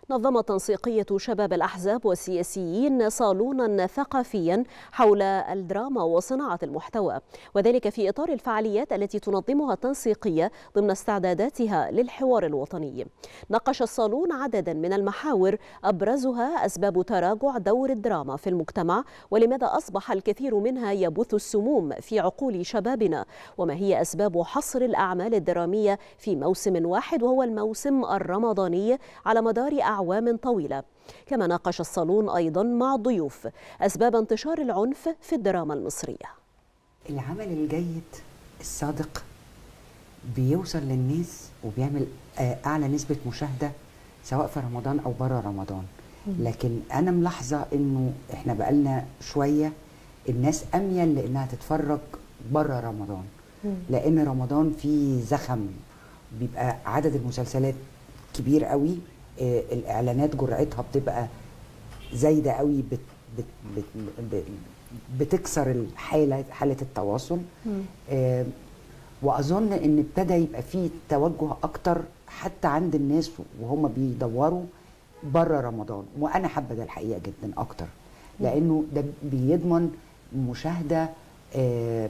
نظمت تنسيقية شباب الأحزاب والسياسيين صالونا ثقافيا حول الدراما وصناعة المحتوى وذلك في إطار الفعاليات التي تنظمها التنسيقية ضمن استعداداتها للحوار الوطني ناقش الصالون عددا من المحاور أبرزها أسباب تراجع دور الدراما في المجتمع ولماذا أصبح الكثير منها يبث السموم في عقول شبابنا وما هي أسباب حصر الأعمال الدرامية في موسم واحد وهو الموسم الرمضاني على مدار أعوام طويلة كما ناقش الصالون أيضا مع الضيوف أسباب انتشار العنف في الدراما المصرية العمل الجيد الصادق بيوصل للناس وبيعمل أعلى نسبة مشاهدة سواء في رمضان أو بره رمضان لكن أنا ملاحظة إنه إحنا بقالنا شوية الناس أميل لإنها تتفرج بره رمضان لأن رمضان فيه زخم بيبقى عدد المسلسلات كبير قوي آه الاعلانات جرعتها بتبقى زايده قوي بت بت بت بت بتكسر الحاله حاله التواصل آه واظن ان ابتدى يبقى فيه توجه اكتر حتى عند الناس وهم بيدوروا بره رمضان وانا حابه ده الحقيقه جدا اكتر لانه ده بيضمن مشاهده آه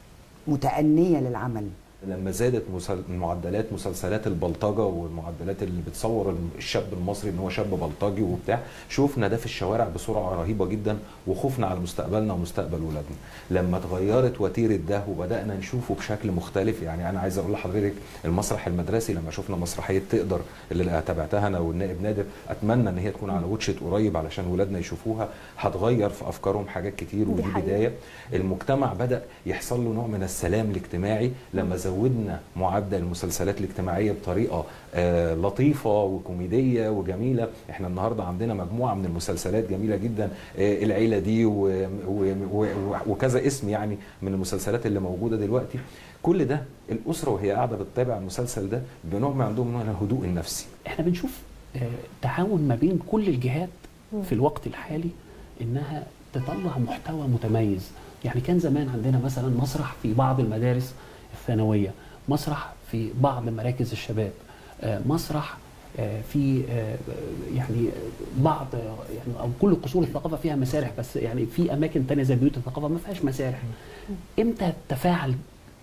متأنية للعمل لما زادت مسل... معدلات مسلسلات البلطجه والمعدلات اللي بتصور الشاب المصري ان هو شاب بلطجي وبتاع شوفنا ده في الشوارع بسرعه رهيبه جدا وخوفنا على مستقبلنا ومستقبل ولادنا لما اتغيرت وتيره ده وبدانا نشوفه بشكل مختلف يعني انا عايز اقول لحضرتك المسرح المدرسي لما شفنا مسرحيه تقدر اللي تابعتها انا والنائب نادر اتمنى ان هي تكون على واتشت قريب علشان ولادنا يشوفوها هتغير في افكارهم حاجات كتير ودي بدايه المجتمع بدا يحصل له نوع من السلام الاجتماعي لما زودنا معدل المسلسلات الاجتماعيه بطريقه آه لطيفه وكوميديه وجميله احنا النهارده عندنا مجموعه من المسلسلات جميله جدا آه العيله دي و و و وكذا اسم يعني من المسلسلات اللي موجوده دلوقتي كل ده الاسره وهي قاعده بتتابع المسلسل ده بنوع من عندهم نوع من الهدوء النفسي احنا بنشوف آه تعاون ما بين كل الجهات في الوقت الحالي انها تطلع محتوى متميز يعني كان زمان عندنا مثلا مسرح في بعض المدارس الثانويه مسرح في بعض مراكز الشباب مسرح في يعني بعض يعني او كل قصور الثقافه فيها مسارح بس يعني في اماكن تانية زي بيوت الثقافه ما فيهاش مسارح امتى تفاعل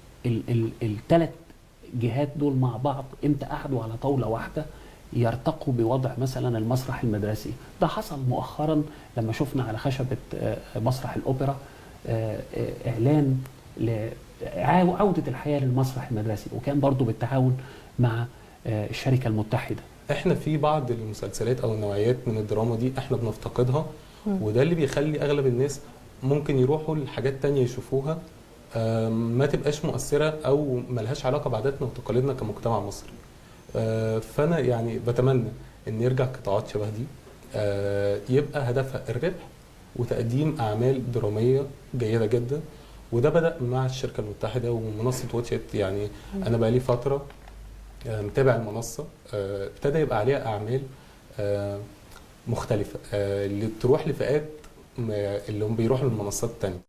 الثلاث جهات دول مع بعض امتى قعدوا على طاوله واحده يرتقوا بوضع مثلا المسرح المدرسي ده حصل مؤخرا لما شفنا على خشبه مسرح الاوبرا اعلان عودة الحياة للمسرح المدرسي وكان برضو بالتعاون مع الشركة المتحدة احنا في بعض المسلسلات او النوعيات من الدراما دي احنا بنفتقدها وده اللي بيخلي اغلب الناس ممكن يروحوا لحاجات تانية يشوفوها ما تبقاش مؤثرة او ملهاش علاقة بعاداتنا وتقاليدنا كمجتمع مصري فانا يعني بتمنى ان يرجع قطاعات شبه دي يبقى هدفها الربح وتقديم اعمال درامية جيدة جدا وده بدا مع الشركه المتحده ومنصه واتشت يعني انا بقى لي فتره متابع المنصه ابتدى يبقى عليها اعمال مختلفه اللي تروح لفئات اللي هم بيروحوا للمنصات الثانيه